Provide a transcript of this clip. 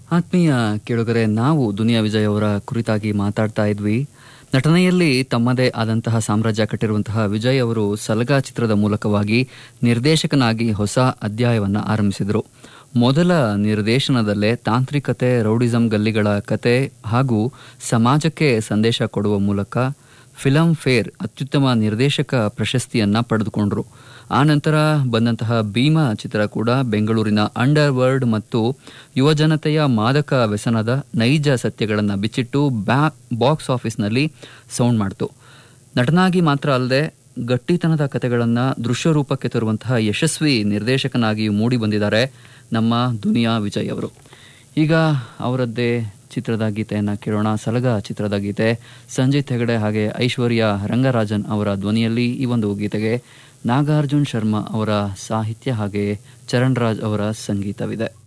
ಆತ್ಮೀಯ ಕೇಳುಗರೆ ನಾವು ದುನಿಯಾ ವಿಜಯ್ ಅವರ ಕುರಿತಾಗಿ ಮಾತಾಡ್ತಾ ಇದ್ವಿ ನಟನೆಯಲ್ಲಿ ತಮ್ಮದೇ ಆದಂತಹ ಸಾಮ್ರಾಜ್ಯ ಕಟ್ಟಿರುವಂತಹ ವಿಜಯ್ ಅವರು ಸಲಗಾ ಚಿತ್ರದ ಮೂಲಕವಾಗಿ ನಿರ್ದೇಶಕನಾಗಿ ಹೊಸ ಅಧ್ಯಾಯವನ್ನು ಆರಂಭಿಸಿದರು ಮೊದಲ ನಿರ್ದೇಶನದಲ್ಲೇ ತಾಂತ್ರಿಕತೆ ರೌಡಿಸಂ ಗಲ್ಲಿಗಳ ಕತೆ ಹಾಗೂ ಸಮಾಜಕ್ಕೆ ಸಂದೇಶ ಕೊಡುವ ಮೂಲಕ ಫಿಲಂ ಫೇರ್ ಅತ್ಯುತ್ತಮ ನಿರ್ದೇಶಕ ಪ್ರಶಸ್ತಿಯನ್ನ ಪಡೆದುಕೊಂಡರು ಆನಂತರ ಬಂದಂತಹ ಭೀಮಾ ಚಿತ್ರ ಕೂಡ ಬೆಂಗಳೂರಿನ ಅಂಡರ್ ವರ್ಲ್ಡ್ ಮತ್ತು ಯುವಜನತೆಯ ಮಾದಕ ವ್ಯಸನದ ನೈಜ ಸತ್ಯಗಳನ್ನು ಬಿಚ್ಚಿಟ್ಟು ಬ್ಯಾ ಬಾಕ್ಸ್ ಆಫೀಸ್ನಲ್ಲಿ ಸೌಂಡ್ ಮಾಡಿತು ನಟನಾಗಿ ಮಾತ್ರ ಅಲ್ಲದೆ ಗಟ್ಟಿತನದ ಕಥೆಗಳನ್ನು ದೃಶ್ಯ ರೂಪಕ್ಕೆ ತರುವಂತಹ ಯಶಸ್ವಿ ನಿರ್ದೇಶಕನಾಗಿ ಮೂಡಿ ಬಂದಿದ್ದಾರೆ ನಮ್ಮ ದುನಿಯಾ ವಿಜಯ್ ಅವರು ಈಗ ಅವರದ್ದೇ ಚಿತ್ರದ ಗೀತೆಯನ್ನು ಕೇಳೋಣ ಸಲಗ ಚಿತ್ರದ ಗೀತೆ ಸಂಜಿತ್ ಹೆಗಡೆ ಹಾಗೆ ಐಶ್ವರ್ಯ ರಂಗರಾಜನ್ ಅವರ ಧ್ವನಿಯಲ್ಲಿ ಈ ಒಂದು ಗೀತೆಗೆ ನಾಗಾರ್ಜುನ್ ಶರ್ಮಾ ಅವರ ಸಾಹಿತ್ಯ ಹಾಗೆ ಚರಣ್ ರಾಜ್ ಅವರ ಸಂಗೀತವಿದೆ